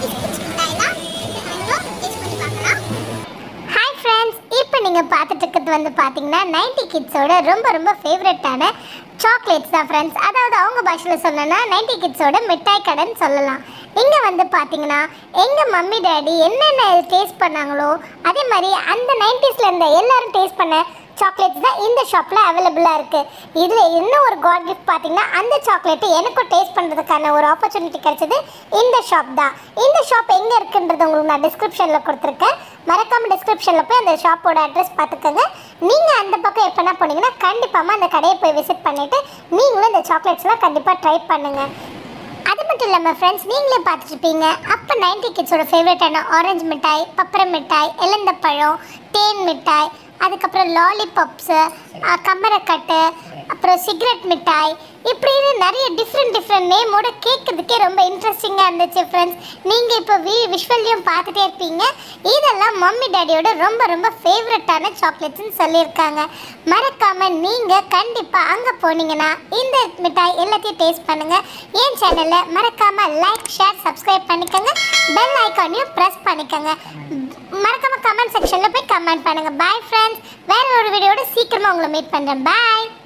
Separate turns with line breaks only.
பிடிச்ச பிடிச்ச மிட்டாய்லாம் இந்த நாங்களும் டேஸ்ட் பண்ணி பார்க்கலாம்
ஹாய் ஃப்ரெண்ட்ஸ் இப்போ நீங்கள் பார்த்துட்டு இருக்கிறது வந்து பார்த்தீங்கன்னா நைன்டி கிட்ஸோட ரொம்ப ரொம்ப ஃபேவரட்டான சாக்லேட்ஸ் தான் ஃப்ரெண்ட்ஸ் அதாவது அவங்க பாஷையில் சொல்லணும்னா நைன்டி கிட்ஸோட மிட்டாய் கடைன்னு சொல்லலாம் இங்கே வந்து பார்த்தீங்கன்னா எங்கள் மம்மி டேடி என்னென்ன டேஸ்ட் பண்ணாங்களோ அதே மாதிரி அந்த நைன்டிஸில் இருந்த எல்லாரும் டேஸ்ட் பண்ண சாக்லேட்ஸ் தான் இந்த ஷாப்பில் அவைலபிளாக இருக்குது இதில் இன்னும் ஒரு காட் கிஃப்ட் பார்த்தீங்கன்னா அந்த சாக்லேட்டு எனக்கும் டேஸ்ட் பண்ணுறதுக்கான ஒரு ஆப்பர்ச்சுனிட்டி கிடைச்சது இந்த ஷாப் தான் இந்த ஷாப் எங்கே இருக்குன்றது உங்களுக்கு நான் டிஸ்கிரிப்ஷனில் கொடுத்துருக்கேன் மறக்காமல் டிஸ்கிரிப்ஷனில் போய் அந்த ஷாப்போட அட்ரஸ் பார்த்துக்கோங்க நீங்கள் அந்த பக்கம் எப்போனா போனீங்கன்னா கண்டிப்பாக அந்த கடையை போய் விசிட் பண்ணிவிட்டு நீங்களும் இந்த சாக்லேட்ஸ்லாம் கண்டிப்பாக ட்ரை பண்ணுங்கள் அது மட்டும் இல்லாமல் ஃப்ரெண்ட்ஸ் நீங்களே பார்த்துருப்பீங்க அப்போ நைன்டி கிட்ஸோட ஃபேவரட்டான ஆரஞ்சு மிட்டாய் பப்பரம் மிட்டாய் எலந்தப்பழம் தேன் மிட்டாய் அதுக்கப்புறம் லாலிபாப்ஸு கம்மரக்கட்டு அப்புறம் சிகரெட் மிட்டாய் இப்படின்னு நிறைய டிஃப்ரெண்ட் டிஃப்ரெண்ட் நேமோட கேட்குறதுக்கே ரொம்ப இன்ட்ரெஸ்டிங்காக இருந்துச்சு ஃப்ரெண்ட்ஸ் நீங்கள் இப்போ வி விஷுவல்லையும் பார்த்துட்டே இருப்பீங்க இதெல்லாம் மம்மி டேடியோட ரொம்ப ரொம்ப ஃபேவரட்டான சாக்லேட்ஸ்னு சொல்லியிருக்காங்க மறக்காமல் நீங்கள் கண்டிப்பாக அங்கே போனீங்கன்னா இந்த மிட்டாய் எல்லாத்தையும் டேஸ்ட் பண்ணுங்கள் என் சேனலை மறக்காமல் லைக் ஷேர் சப்ஸ்கிரைப் பண்ணிக்கோங்க பெல் ஐக்கானையும் ப்ரெஸ் பண்ணிக்கோங்க மறக்காமல் கமெண்ட் செக்ஷனில் போய் கமெண்ட் பண்ணுங்கள் பாய் ஃப்ரெண்ட்ஸ் வேற ஒரு வீடியோட சீக்கிரமாக உங்களை மீட் பண்ணுறேன் பாய்